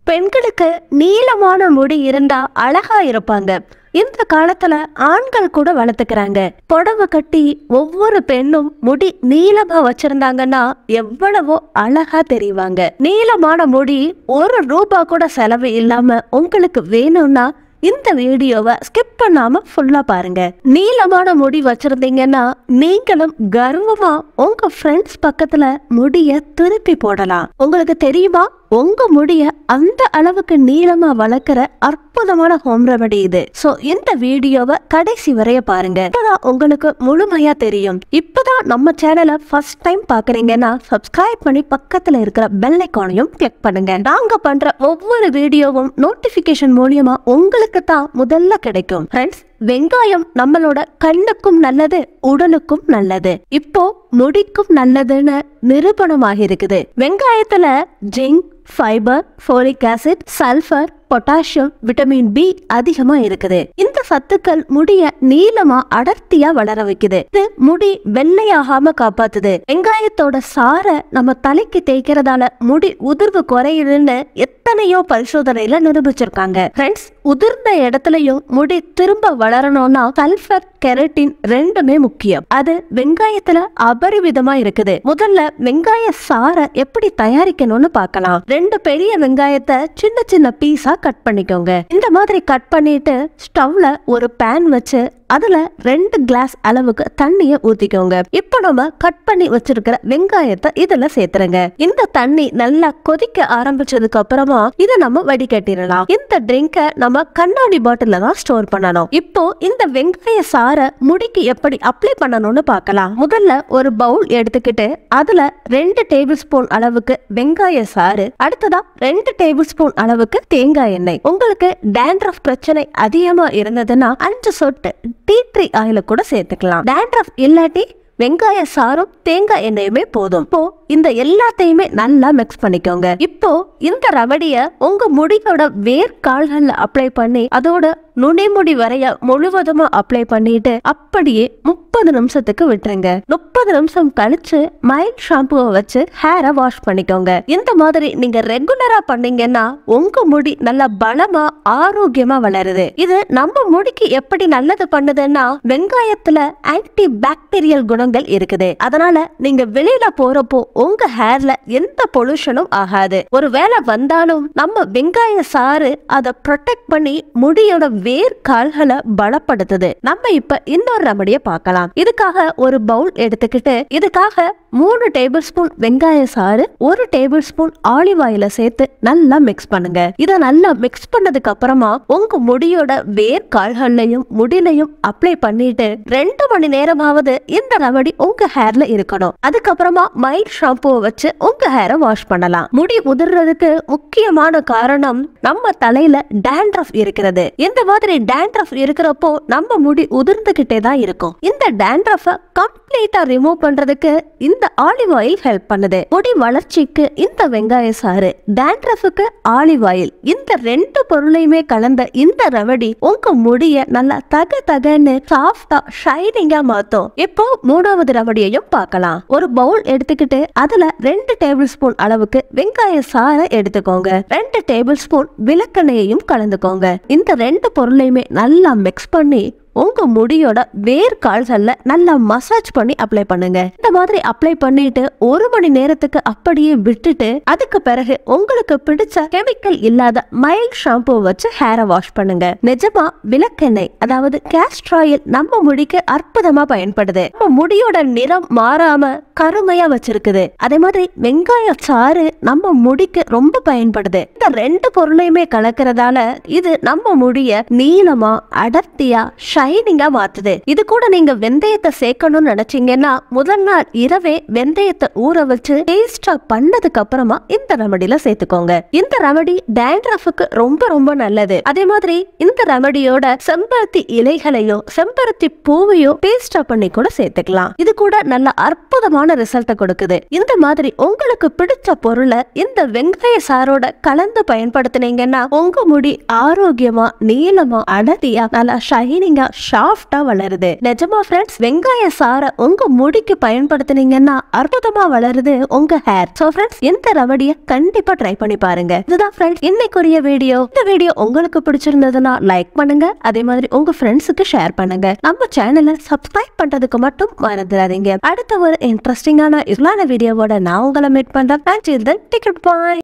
பெண்களுக்கு நீளமான முடி இருந்தா அழகா இருப்பாங்க இந்த காலத்துல ஆண்கள் கூட வளர்த்துக்கிறாங்க புடவை கட்டி ஒவ்வொரு பெண்ணும் முடி நீளமா வச்சிருந்தாங்கன்னா எவ்வளவோ அழகா தெரிவாங்க நீளமான முடி ஒரு ரூபா கூட செலவு இல்லாம உங்களுக்கு வேணும்னா இந்த வீடியோவை ஸ்கிப் பண்ணாம ஃபுல்லா பாருங்க நீளமான முடி வச்சிருந்தீங்கன்னா நீங்களும் கர்வமா உங்க ஃப்ரெண்ட்ஸ் பக்கத்துல முடிய திருப்பி போடலாம் உங்களுக்கு தெரியுமா உங்க முடிய அந்த அளவுக்கு நீளமா வளர்க்குற அற்புதமான ஹோம் ரெமடி இது சோ இந்த வீடியோவை கடைசி வரைய பாருங்க இப்பதான் உங்களுக்கு முழுமையா தெரியும் இப்பதான் நம்ம சேனலை ஃபர்ஸ்ட் டைம் பாக்குறீங்கன்னா சப்ஸ்கிரைப் பண்ணி பக்கத்துல இருக்கிற பெல் ஐக்கானையும் கிளிக் பண்ணுங்க நாங்க பண்ற ஒவ்வொரு வீடியோவும் நோட்டிபிகேஷன் மூலியமா உங்களுக்கு தான் முதல்ல கிடைக்கும் ஃப்ரெண்ட்ஸ் வெங்காயம் நம்மளோட கண்ணுக்கும் நல்லது உடலுக்கும் நல்லது இப்போ முடிக்கும் நல்லதுன்னு நிரூபணமாக இருக்குது வெங்காயத்துல zinc fibre folic acid sulphur potassium vitamin B அதிகமா இருக்குது இந்த சத்துக்கள் முடிய நீளமா அடர்த்தியா வளர வைக்குது இது முடி வெள்ளையாகாம காப்பாத்துது வெங்காயத்தோட சாரை நம்ம தலைக்கு தேய்க்கிறதால முடி உதிர்வு குறையுதுன்னு எத்தனையோ பரிசோதனையில நிரூபிச்சிருக்காங்க ஃப்ரெண்ட்ஸ் உதிர்ந்த இடத்துலயும் முடி திரும்ப வளரணும்னா சல்ஃபர் கெரட்டின் ரெண்டுமே முக்கியம் அது வெங்காயத்துல அபரிவிதமா இருக்குது முதல்ல வெங்காய சாரை எப்படி தயாரிக்கணும்னு பார்க்கலாம் ரெண்டு பெரிய வெங்காயத்தை சின்ன சின்ன பீஸா கட் பண்ணிக்கோங்க இந்த மாதிரி கட் பண்ணிட்டு ஸ்டவ்ல ஒரு பேன் வச்சு அதுல ரெண்டு கிளாஸ் அளவுக்கு தண்ணிய ஊத்திக்கோங்க இப்போ நம்ம கட் பண்ணி வச்சிருக்கிற வெங்காயத்தை இதுல சேர்த்துருங்க இந்த தண்ணி நல்லா கொதிக்க ஆரம்பிச்சதுக்கு அப்புறமா இதை நம்ம வடிகட்டிடலாம் இந்த ட்ரிங்கை நம்ம கண்ணாடி பாட்டில தான் ஸ்டோர் பண்ணணும் இப்போ இந்த வெங்காய சாரை முடிக்கு எப்படி அப்ளை பண்ணணும்னு பார்க்கலாம் முதல்ல ஒரு பவுல் எடுத்துக்கிட்டு அதுல ரெண்டு டேபிள் ஸ்பூன் அளவுக்கு வெங்காய சாறு அடுத்ததா ரெண்டு டேபிள் ஸ்பூன் அளவுக்கு தேங்காய் எண்ணெய் உங்களுக்கு டேண்ட்ரஃப் பிரச்சனை அதிகமா இருந்ததுன்னா அஞ்சு சொட்டு டீ ட்ரீ ஆயில கூட சேர்த்துக்கலாம் டேண்ட்ரஃப் இல்லாட்டி வெங்காய சாரும் தேங்காய் எண்ணெயுமே போதும் இப்போ இந்த எல்லாத்தையுமே நல்லா மிக்ஸ் பண்ணிக்கோங்க இப்போ இந்த ரவடிய உங்க முடியோட வேர்க்கால்கள்ல அப்ளை பண்ணி அதோட நுனிமுடி வரைய முழுவதுமா அப்ளை பண்ணிட்டு அப்படியே முப்பது நிமிஷத்துக்கு விட்டுருங்க முப்பது நிமிஷம் கழிச்சு மைல்ட் ஷாம்புவை வச்சு ஹேரை வாஷ் பண்ணிக்கோங்க இந்த மாதிரி நீங்க ரெகுலரா பண்ணீங்கன்னா உங்க முடி நல்லா பலமா ஆரோக்கியமா வளருது இது நம்ம முடிக்கு எப்படி நல்லது பண்ணுதுன்னா வெங்காயத்துல ஆன்டி பாக்டீரியல் குணங்கள் இருக்குது அதனால நீங்க வெளியில போறப்போ உங்க ஹேர்ல எந்த பொல்யூஷனும் ஆகாது ஒரு வேலை வந்தாலும் நம்ம வெங்காய சாறு அதை ப்ரொடெக்ட் பண்ணி முடியோட வேர் கால்களை பலப்படுத்துது நம்ம இப்ப இன்னொரு ரெமடிய பார்க்கலாம் இதுக்காக ஒரு பவுல் எடுத்துக்கிட்டு இதுக்காக மூணு டேபிள் ஸ்பூன் வெங்காய சாறு ஒரு டேபிள் ஸ்பூன் ஆலிவ் ஆயில சேர்த்து நல்லா மிக்ஸ் பண்ணுங்க இத நல்லா மிக்ஸ் பண்ணதுக்கு அப்புறமா உங்க முடியோட வேர் கால்கள்லயும் முடியிலையும் அப்ளை பண்ணிட்டு ரெண்டு மணி நேரமாவது இந்த ரெமடி உங்க ஹேர்ல இருக்கணும் அதுக்கப்புறமா மைல்ட் ஷாம்புவை வச்சு உங்க ஹேரை வாஷ் பண்ணலாம் முடி உதிர்றதுக்கு முக்கியமான காரணம் நம்ம தலையில டேண்ட்ரஃப் இருக்கிறது இந்த மாதிரி டேண்ட்ரஃப் இருக்கிறப்போ நம்ம முடி உதிர்ந்துகிட்டே தான் இருக்கும் இந்த டேண்ட்ரஃப கம்ப்ளீட்டா ரிமூவ் பண்றதுக்கு இந்த ஆலிவ் ஆயில் ஹெல்ப் பண்ணுது முடி வளர்ச்சிக்கு இந்த வெங்காய சாறு டேண்ட்ரஃபுக்கு ஆலிவ் ஆயில் இந்த ரெண்டு பொருளையுமே கலந்த இந்த ரெமடி உங்க முடிய நல்லா தக தகன்னு சாஃப்டா ஷைனிங்கா மாத்தும் இப்போ மூணாவது ரெமடியையும் பார்க்கலாம் ஒரு பவுல் எடுத்துக்கிட்டு அதுல ரெண்டு டேபிள் ஸ்பூன் அளவுக்கு வெங்காய சாறை எடுத்துக்கோங்க ரெண்டு டேபிள் ஸ்பூன் விளக்கெண்ணெயையும் கலந்துக்கோங்க இந்த ரெண்டு பொருளையுமே நல்லா மிக்ஸ் பண்ணி உங்க முடியோட வேர் கால்கள்ல நல்லா மசாஜ் பண்ணி அப்ளை பண்ணுங்க இந்த மாதிரி அப்ளை பண்ணிட்டு ஒரு மணி நேரத்துக்கு அப்படியே விட்டுட்டு அதுக்கு பிறகு உங்களுக்கு பிடிச்ச கெமிக்கல் இல்லாத மைல்ட் ஷாம்பு வச்சு ஹேரை வாஷ் பண்ணுங்க நிஜமா விளக்கெண்ணெய் அதாவது கேஸ்டர் ஆயில் நம்ம முடிக்கு அற்புதமா பயன்படுது நம்ம முடியோட நிறம் மாறாம கருமையா வச்சிருக்குது அதே மாதிரி வெங்காய சாறு நம்ம முடிக்கு ரொம்ப பயன்படுது இந்த ரெண்டு பொருளையுமே கலக்கிறதால இது நம்ம முடிய நீளமா அடர்த்தியா ஷைனிங்கா மாத்துது இது கூட நீங்க வெந்தயத்தை சேர்க்கணும்னு நினைச்சீங்கன்னா முதல் நாள் இரவே வெந்தயத்தை ஊற வச்சு டேஸ்டா பண்ணதுக்கு அப்புறமா இந்த ரெமடியில சேர்த்துக்கோங்க இந்த ரெமடி டேண்ட்ரஃபுக்கு ரொம்ப ரொம்ப நல்லது அதே மாதிரி இந்த ரெமடியோட செம்பருத்தி இலைகளையோ செம்பருத்தி பூவையோ பேஸ்டா பண்ணி கூட சேர்த்துக்கலாம் இது கூட நல்ல அற்புதமான ரிசல்ட்டை கொடுக்குது இந்த மாதிரி உங்களுக்கு பிடிச்ச பொருளை இந்த வெங்காய சாரோட கலந்து பயன்படுத்தினீங்கன்னா உங்க முடி ஆரோக்கியமா நீளமா அடர்த்தியா நல்லா ஷைனிங்கா ஷாஃப்டா வளருது நிஜமா ஃப்ரெண்ட்ஸ் வெங்காய சாரை உங்க முடிக்கு பயன்படுத்துனீங்கன்னா அற்புதமா வளருது உங்க ஹேர் சோ ஃப்ரெண்ட்ஸ் இந்த ரெமடியை கண்டிப்பா ட்ரை பண்ணி பாருங்க இதுதான் ஃப்ரெண்ட்ஸ் இன்னைக்குரிய வீடியோ இந்த வீடியோ உங்களுக்கு பிடிச்சிருந்ததுன்னா லைக் பண்ணுங்க அதே மாதிரி உங்க ஃப்ரெண்ட்ஸுக்கு ஷேர் பண்ணுங்க நம்ம சேனலை சப்ஸ்கிரைப் பண்றதுக்கு மட்டும் மறந்துடாதீங்க அடுத்த ஒரு இன்ட்ரெஸ்டிங்கான இஸ்லான வீடியோவோட நான் உங்களை மீட் பண்றேன் டிக்கெட் பாய்